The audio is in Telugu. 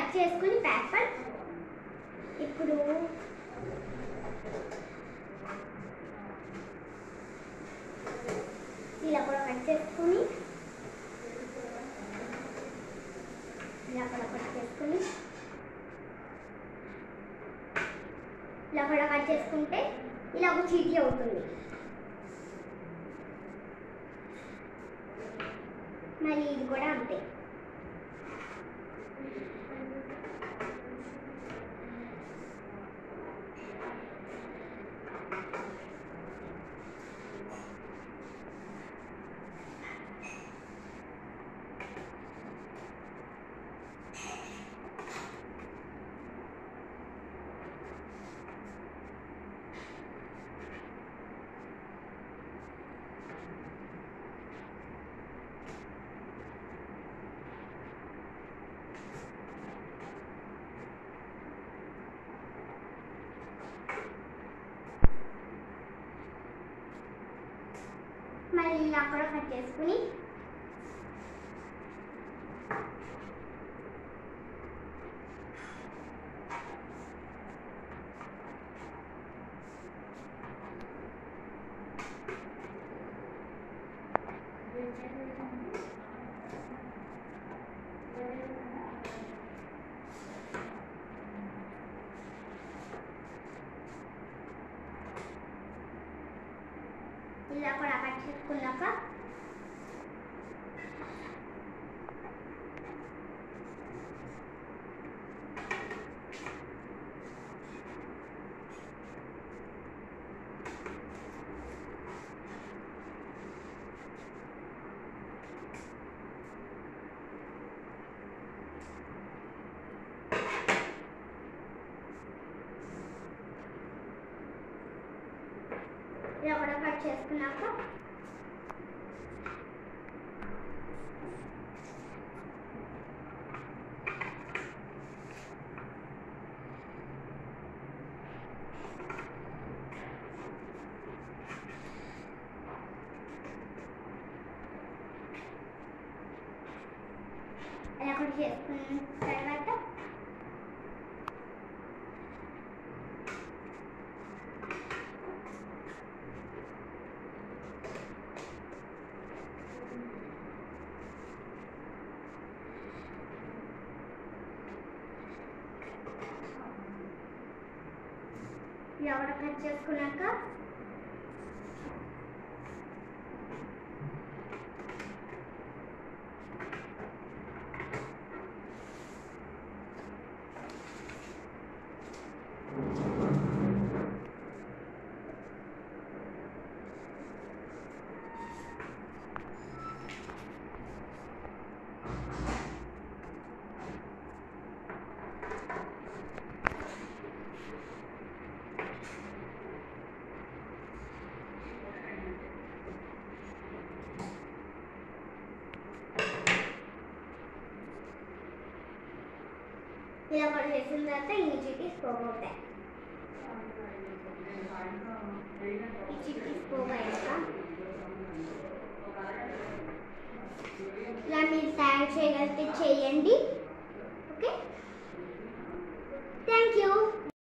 కట్ చేసుకుని పేపర్ ఇప్పుడు ఇలా కూడా కట్ చేసుకుని ఇలా కూడా కట్ చేసుకుని ఇలా కూడా కట్ చేసుకుంటే ఇలా ఒక చీటీ అవుతుంది మరి ఇది కూడా అంతే మరి ఇలా కూడా కట్ చేసుకుని ఇలా కూడా కట్ చేసుకున్నాక ఇలా కూడా కట్ చేసుకున్నాక ఇలా కూడా చేసుకున్న తర్వాత ఇలా కూడా కట్ చేసుకున్నాక ఇలా కూడా చేసిన తర్వాత ఈ చిట్టీస్ పోగొట్టాయి ఈ చిట్టీస్ పోగాక ఇలా మీరు తయారు చేయగలిగితే చేయండి ఓకే థ్యాంక్ యూ